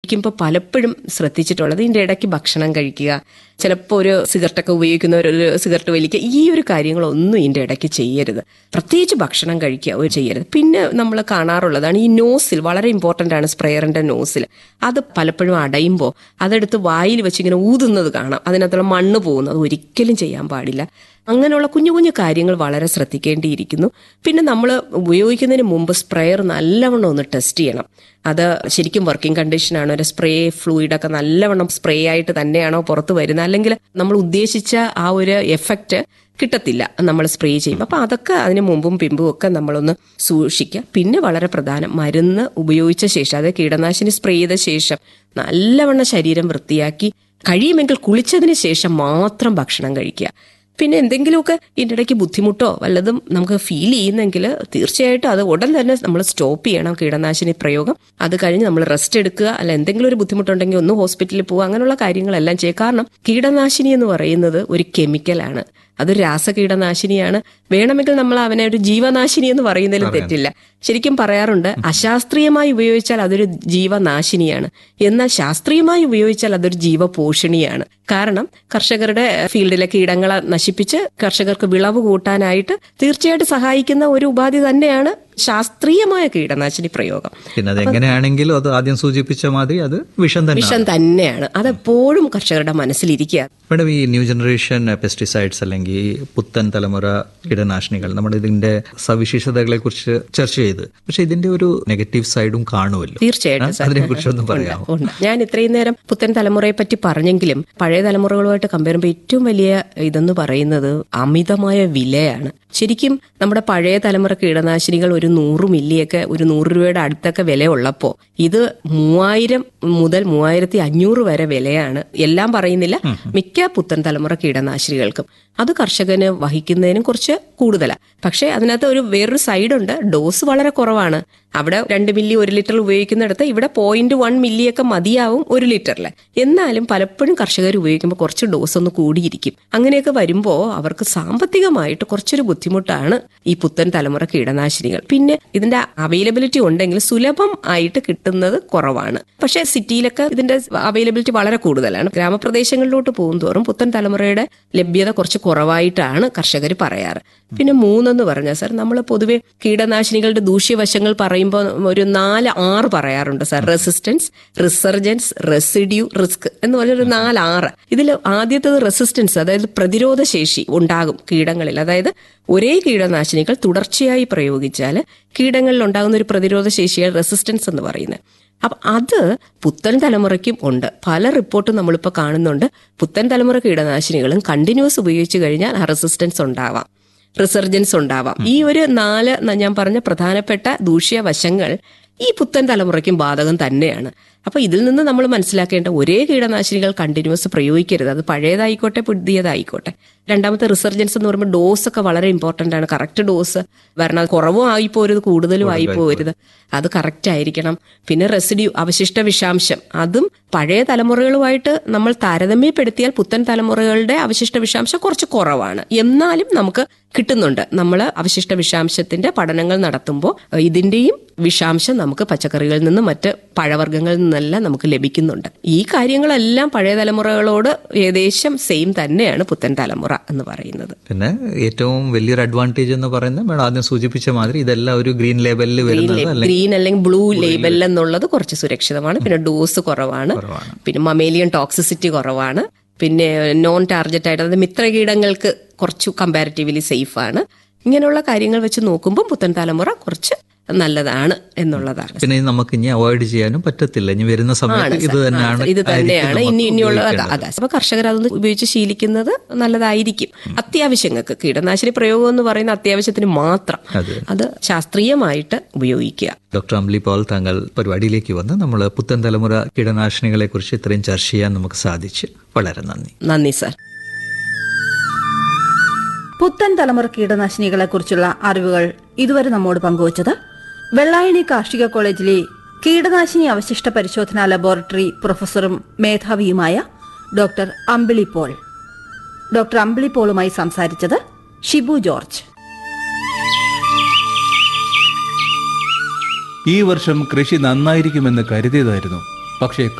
ഉപയോഗിക്കുമ്പോൾ പലപ്പോഴും ശ്രദ്ധിച്ചിട്ടുള്ളത് ഇതിൻ്റെ ഇടയ്ക്ക് ഭക്ഷണം കഴിക്കുക ചിലപ്പോൾ ഒരു സിഗരറ്റൊക്കെ ഉപയോഗിക്കുന്നവർ ഒരു സിഗരറ്റ് വലിക്കുക ഈ ഒരു കാര്യങ്ങളൊന്നും ഇതിൻ്റെ ഇടയ്ക്ക് ചെയ്യരുത് പ്രത്യേകിച്ച് ഭക്ഷണം കഴിക്കുക ഒരു ചെയ്യരുത് പിന്നെ നമ്മൾ കാണാറുള്ളതാണ് ഈ നോസിൽ വളരെ ഇമ്പോർട്ടൻ്റ് ആണ് സ്പ്രെയറിൻ്റെ നോസിൽ അത് പലപ്പോഴും അടയുമ്പോൾ അതെടുത്ത് വായിൽ വെച്ച് ഇങ്ങനെ ഊതുന്നത് കാണാം അതിനകത്തുള്ള മണ്ണ് പോകുന്നത് ഒരിക്കലും ചെയ്യാൻ പാടില്ല അങ്ങനെയുള്ള കുഞ്ഞു കുഞ്ഞു കാര്യങ്ങൾ വളരെ ശ്രദ്ധിക്കേണ്ടിയിരിക്കുന്നു പിന്നെ നമ്മൾ ഉപയോഗിക്കുന്നതിന് മുമ്പ് സ്പ്രെയർ നല്ലവണ്ണം ഒന്ന് ടെസ്റ്റ് ചെയ്യണം അത് ശരിക്കും വർക്കിംഗ് കണ്ടീഷനാണോ ഒരു സ്പ്രേ ഫ്ലൂയിഡൊക്കെ നല്ലവണ്ണം സ്പ്രേ ആയിട്ട് തന്നെയാണോ പുറത്ത് വരുന്നത് അല്ലെങ്കിൽ നമ്മൾ ഉദ്ദേശിച്ച ആ ഒരു എഫക്റ്റ് കിട്ടത്തില്ല നമ്മൾ സ്പ്രേ ചെയ്യുമ്പോൾ അപ്പോൾ അതൊക്കെ അതിന് മുമ്പും പിമ്പും ഒക്കെ നമ്മളൊന്ന് സൂക്ഷിക്കുക പിന്നെ വളരെ പ്രധാനം മരുന്ന് ഉപയോഗിച്ച ശേഷം അതായത് കീടനാശിനി സ്പ്രേ ചെയ്ത ശേഷം നല്ലവണ്ണം ശരീരം വൃത്തിയാക്കി കഴിയുമെങ്കിൽ കുളിച്ചതിന് ശേഷം മാത്രം ഭക്ഷണം കഴിക്കുക പിന്നെ എന്തെങ്കിലുമൊക്കെ ഇതിൻ്റെ ഇടയ്ക്ക് ബുദ്ധിമുട്ടോ വല്ലതും നമുക്ക് ഫീൽ ചെയ്യുന്നെങ്കിൽ തീർച്ചയായിട്ടും അത് ഉടൻ തന്നെ നമ്മൾ സ്റ്റോപ്പ് ചെയ്യണം കീടനാശിനി പ്രയോഗം അത് കഴിഞ്ഞ് നമ്മൾ റെസ്റ്റ് എടുക്കുക അല്ല എന്തെങ്കിലും ഒരു ബുദ്ധിമുട്ടുണ്ടെങ്കിൽ ഒന്ന് ഹോസ്പിറ്റലിൽ പോവുക അങ്ങനെയുള്ള കാര്യങ്ങളെല്ലാം ചെയ്യുക കാരണം കീടനാശിനി എന്ന് പറയുന്നത് ഒരു കെമിക്കലാണ് അതൊരു രാസകീടനാശിനിയാണ് വേണമെങ്കിൽ നമ്മൾ അവനെ ഒരു ജീവനാശിനി എന്ന് പറയുന്നതിൽ തെറ്റില്ല ശരിക്കും പറയാറുണ്ട് അശാസ്ത്രീയമായി ഉപയോഗിച്ചാൽ അതൊരു ജീവനാശിനിയാണ് എന്നാൽ ശാസ്ത്രീയമായി ഉപയോഗിച്ചാൽ അതൊരു ജീവപോഷിണിയാണ് കാരണം കർഷകരുടെ ഫീൽഡിലെ കീടങ്ങളെ നശിപ്പിച്ച് കർഷകർക്ക് വിളവ് കൂട്ടാനായിട്ട് തീർച്ചയായിട്ടും സഹായിക്കുന്ന ഒരു ഉപാധി തന്നെയാണ് ശാസ്ത്രീയമായ കീടനാശിനി പ്രയോഗം പിന്നെ അത് എങ്ങനെയാണെങ്കിലും അത് ആദ്യം സൂചിപ്പിച്ച മാതിരി അത് വിഷം തന്നെ വിഷം തന്നെയാണ് അതെപ്പോഴും കർഷകരുടെ മനസ്സിലിരിക്കുക മേഡം ഈ ന്യൂ ജനറേഷൻ പെസ്റ്റിസൈഡ്സ് അല്ലെങ്കിൽ പുത്തൻ തലമുറ കീടനാശിനികൾ നമ്മൾ ഇതിന്റെ സവിശേഷതകളെ കുറിച്ച് ചർച്ച ചെയ്ത് പക്ഷെ ഇതിന്റെ ഒരു നെഗറ്റീവ് സൈഡും കാണുമല്ലോ തീർച്ചയായിട്ടും സാർ. അതിനെ കുറിച്ചൊന്നും പറയാമോ ഉണ്ട് ഞാൻ ഇത്രയും നേരം പുത്തൻ തലമുറയെ പറ്റി പറഞ്ഞെങ്കിലും പഴയ തലമുറകളുമായിട്ട് കമ്പയർ ചെയ്യുമ്പോൾ ഏറ്റവും വലിയ ഇതെന്ന് പറയുന്നത് അമിതമായ വിലയാണ് ശരിക്കും നമ്മുടെ പഴയ തലമുറ കീടനാശിനികൾ ഒരു നൂറ് മില്ലിയൊക്കെ ഒരു നൂറ് രൂപയുടെ അടുത്തൊക്കെ വില ഉള്ളപ്പോൾ ഇത് മൂവായിരം മുതൽ മൂവായിരത്തി അഞ്ഞൂറ് വരെ വിലയാണ് എല്ലാം പറയുന്നില്ല മിക്ക പുത്തൻ തലമുറ കീടനാശിനികൾക്കും അത് കർഷകന് വഹിക്കുന്നതിനും കുറച്ച് കൂടുതലാണ് പക്ഷേ അതിനകത്ത് ഒരു വേറൊരു സൈഡുണ്ട് ഡോസ് വളരെ കുറവാണ് അവിടെ രണ്ട് മില്ലി ഒരു ലിറ്റർ ഉപയോഗിക്കുന്നിടത്ത് ഇവിടെ പോയിന്റ് വൺ മില്ലിയൊക്കെ മതിയാവും ഒരു ലിറ്ററിൽ എന്നാലും പലപ്പോഴും കർഷകർ ഉപയോഗിക്കുമ്പോൾ കുറച്ച് ഡോസ് ഒന്ന് കൂടിയിരിക്കും അങ്ങനെയൊക്കെ വരുമ്പോൾ അവർക്ക് സാമ്പത്തികമായിട്ട് കുറച്ചൊരു ബുദ്ധിമുട്ടാണ് ഈ പുത്തൻ തലമുറ കീടനാശിനികൾ പിന്നെ ഇതിന്റെ അവൈലബിലിറ്റി ഉണ്ടെങ്കിൽ സുലഭം ആയിട്ട് കിട്ടുന്നത് കുറവാണ് പക്ഷേ സിറ്റിയിലൊക്കെ ഇതിന്റെ അവൈലബിലിറ്റി വളരെ കൂടുതലാണ് ഗ്രാമപ്രദേശങ്ങളിലോട്ട് പോകുന്തോറും പുത്തൻ തലമുറയുടെ ലഭ്യത കുറച്ച് കുറവായിട്ടാണ് കർഷകർ പറയാറ് പിന്നെ മൂന്നെന്ന് പറഞ്ഞാൽ സാർ നമ്മൾ പൊതുവെ കീടനാശിനികളുടെ ദൂഷ്യവശങ്ങൾ പറയുമ്പോൾ ഒരു നാല് ആറ് പറയാറുണ്ട് sir resistance resurgence residue risk എന്ന് പറഞ്ഞ ഒരു നാല് ആറ് ഇതിൽ ആദ്യത്തേത് റെസിസ്റ്റൻസ് അതായത് പ്രതിരോധ ശേഷി ഉണ്ടാകും കീടങ്ങളിൽ അതായത് ഒരേ കീടനാശിനികൾ തുടർച്ചയായി പ്രയോഗിച്ചാൽ കീടങ്ങളിൽ ഉണ്ടാകുന്ന ഒരു പ്രതിരോധ ശേഷിയാണ് റെസിസ്റ്റൻസ് എന്ന് പറയുന്നത് അപ്പൊ അത് പുത്തൻ തലമുറയ്ക്കും ഉണ്ട് പല റിപ്പോർട്ടും നമ്മളിപ്പോൾ കാണുന്നുണ്ട് പുത്തൻ തലമുറ കീടനാശിനികളും കണ്ടിന്യൂസ് ഉപയോഗിച്ചു കഴിഞ്ഞാൽ ആ റെസിസ്റ്റൻസ് ഉണ്ടാവാം റിസർജൻസ് ഉണ്ടാവാം ഈ ഒരു നാല് ന- ഞാൻ പറഞ്ഞ പ്രധാനപ്പെട്ട ദൂഷ്യവശങ്ങൾ ഈ പുത്തൻ തലമുറയ്ക്കും ബാധകം തന്നെയാണ് അപ്പൊ ഇതിൽ നിന്ന് നമ്മൾ മനസ്സിലാക്കേണ്ട ഒരേ കീടനാശിനികൾ കണ്ടിന്യൂസ് പ്രയോഗിക്കരുത് അത് പഴയതായിക്കോട്ടെ പുതിയതായിക്കോട്ടെ രണ്ടാമത്തെ റിസർജൻസ് എന്ന് പറയുമ്പോൾ ഡോസ് ഒക്കെ വളരെ ഇമ്പോർട്ടന്റ് ആണ് കറക്റ്റ് ഡോസ് വരണം കുറവും ആയി പോരുത് കൂടുതലും ആയി പോരുത് അത് കറക്റ്റ് ആയിരിക്കണം പിന്നെ റെസിഡ്യൂ അവശിഷ്ട വിഷാംശം അതും പഴയ തലമുറകളുമായിട്ട് നമ്മൾ താരതമ്യപ്പെടുത്തിയാൽ പുത്തൻ തലമുറകളുടെ അവശിഷ്ട വിഷാംശം കുറച്ച് കുറവാണ് എന്നാലും നമുക്ക് കിട്ടുന്നുണ്ട് നമ്മൾ അവശിഷ്ട വിഷാംശത്തിന്റെ പഠനങ്ങൾ നടത്തുമ്പോൾ ഇതിന്റെയും വിഷാംശം നമുക്ക് പച്ചക്കറികളിൽ നിന്നും മറ്റ് പഴവർഗ്ഗങ്ങളിൽ നിന്നെല്ലാം നമുക്ക് ലഭിക്കുന്നുണ്ട് ഈ കാര്യങ്ങളെല്ലാം പഴയ തലമുറകളോട് ഏകദേശം സെയിം തന്നെയാണ് പുത്തൻ തലമുറ എന്ന് പറയുന്നത് പിന്നെ ഏറ്റവും വലിയൊരു അഡ്വാൻറ്റേജ് എന്ന് പറയുന്നത് മേഡം ആദ്യം സൂചിപ്പിച്ച മാതിരി ഇതെല്ലാം ഒരു ഗ്രീൻ ലേബലിൽ വരുന്നത് അല്ലെങ്കിൽ ഗ്രീൻ അല്ലെങ്കിൽ ബ്ലൂ ലേബൽ എന്നുള്ളത് കുറച്ച് സുരക്ഷിതമാണ് പിന്നെ ഡോസ് കുറവാണ് കുറവാണ്. പിന്നെ മമേലിയൻ ടോക്സിസിറ്റി കുറവാണ് പിന്നെ നോൺ ടാർഗറ്റ് ആയിട്ട് അതായത് മിത്രകീടങ്ങൾക്ക് കുറച്ച് കമ്പാരിറ്റീവ്ലി സേഫ് ആണ് ഇങ്ങനെയുള്ള കാര്യങ്ങൾ വെച്ച് നോക്കുമ്പോൾ പുത്തൻ തലമുറ കുറച്ച് നല്ലതാണ് എന്നുള്ളതാണ് പിന്നെ ഇത് നമുക്ക് ഇനി അവോയ്ഡ് ചെയ്യാനും പറ്റത്തില്ല ഇനി വരുന്ന സമയത്ത് ഇത് തന്നെയാണ് ഇത് തന്നെയാണ് ആയിരിക്കും ഇനി നമുക്ക് ഇനിയുള്ള ഉപയോഗിക്കേണ്ടത്. അതെ അപ്പൊ കർഷകർ അതൊന്ന് ഉപയോഗിച്ച് ശീലിക്കുന്നത് നല്ലതായിരിക്കും അത്യാവശ്യങ്ങൾക്ക് കീടനാശിനി പ്രയോഗം എന്ന് പറയുന്ന അത്യാവശ്യത്തിന് മാത്രം അതെ. അത് ശാസ്ത്രീയമായിട്ട് ഉപയോഗിക്കുക ഡോക്ടർ അംലി പോൾ താങ്കൾ പരിപാടിയിലേക്ക് വന്ന് നമ്മൾ പുത്തൻ തലമുറ കീടനാശിനികളെ കുറിച്ച് ഇത്രയും ചർച്ച ചെയ്യാൻ നമുക്ക് സാധിച്ചു വളരെ നന്ദി നന്ദി സാർ പുത്തൻ തലമുറ കീടനാശിനികളെ കുറിച്ചുള്ള അറിവുകൾ ഇതുവരെ നമ്മോട് പങ്കുവച്ചത് വെള്ളായണി കാർഷിക കോളേജിലെ കീടനാശിനി അവശിഷ്ട പരിശോധനാ ലബോറട്ടറി പ്രൊഫസറും മേധാവിയുമായ ഡോക്ടർ അമ്പിളി പോൾ ഡോക്ടർ അമ്പിളി പോളുമായി സംസാരിച്ചത് ഷിബു ജോർജ് ഈ വർഷം കൃഷി നന്നായിരിക്കുമെന്ന് കരുതിയതായിരുന്നു പക്ഷേ